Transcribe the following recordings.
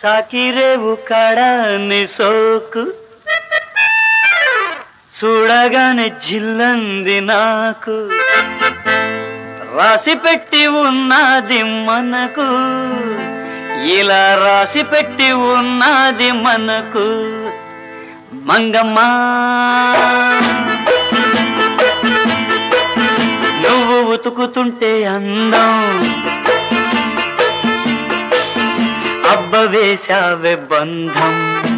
తాకిరేవు కడాని సోకు చూడగానే జిల్లంది నాకు రాసి పెట్టి ఉన్నది మనకు ఇలా రాసి పెట్టి ఉన్నది మనకు మంగమ్మా నువ్వు ఉతుకుతుంటే అందం అబ్బ వేశావే బంధం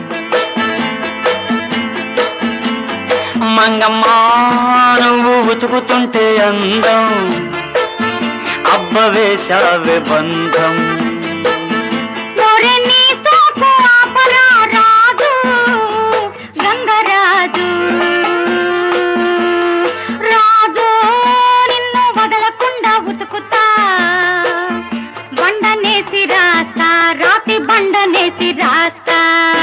మంగమ్మా నువ్వు ఉతుకుతుంటే అందం అబ్బ వేశావే బంధం ఒరే నీ సోకు ఆపరా రాజు గంగరాజు రాజు నిన్ను వదలకుండా ఉతుకుతా బండనేసి రాస్తా రాతి బండనేసి రాస్తా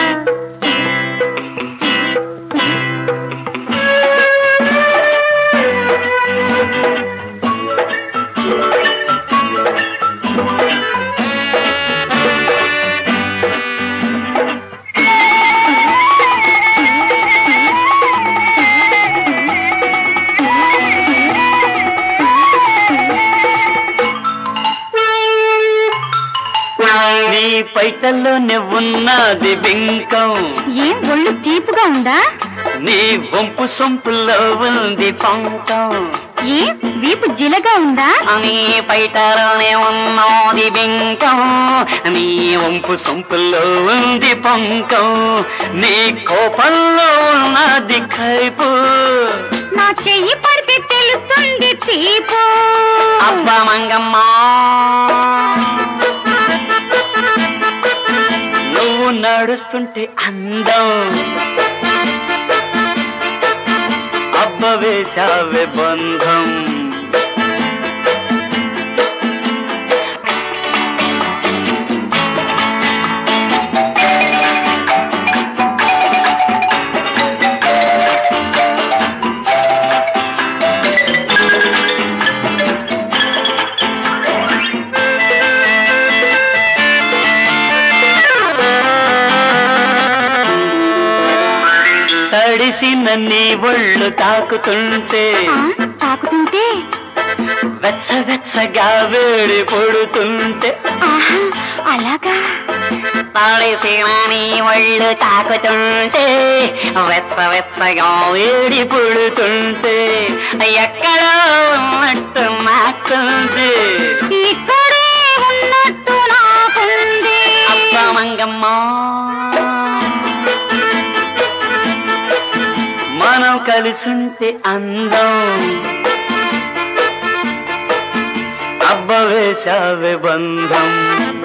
నీ పైటల్లోనే ఉన్నది బింకం ఏం ఒళ్ళు తీపుగా ఉందా నీ వంపు సొంపులో ఉంది పంకం ఏం వీపు జిలగా ఉందా నీ పైటలోనే ఉన్నది బింకం నీ వంపు సొంపులో ఉంది పంకం నీ కోపంలో ఉన్నది కైపు నా చెయ్యి పడితే తెలుస్తుంది చీపు అబ్బ మంగమ్మా నువ్వు నడుస్తుంటే అందం అబ్బ వేశావే బంధం తడిసిన నీ ఒళ్ళు తాకుతుంటే ఆ, తాకుతుంటే వెచ్చ వెచ్చగా వేడి పొడుతుంటే ఆహా అలాగా తడిసిన నీ ఒళ్ళు తాకుతుంటే వెచ్చ వెచ్చగా వేడి పొడుతుంటే ఎక్కడో ఉన్నట్టు నాకుంది ఇక్కడే ఉన్నట్టు నాకుంది అబ్బ మంగమ్మ మనం కలిసుంటే అందం అబ్బ వేశావే బంధం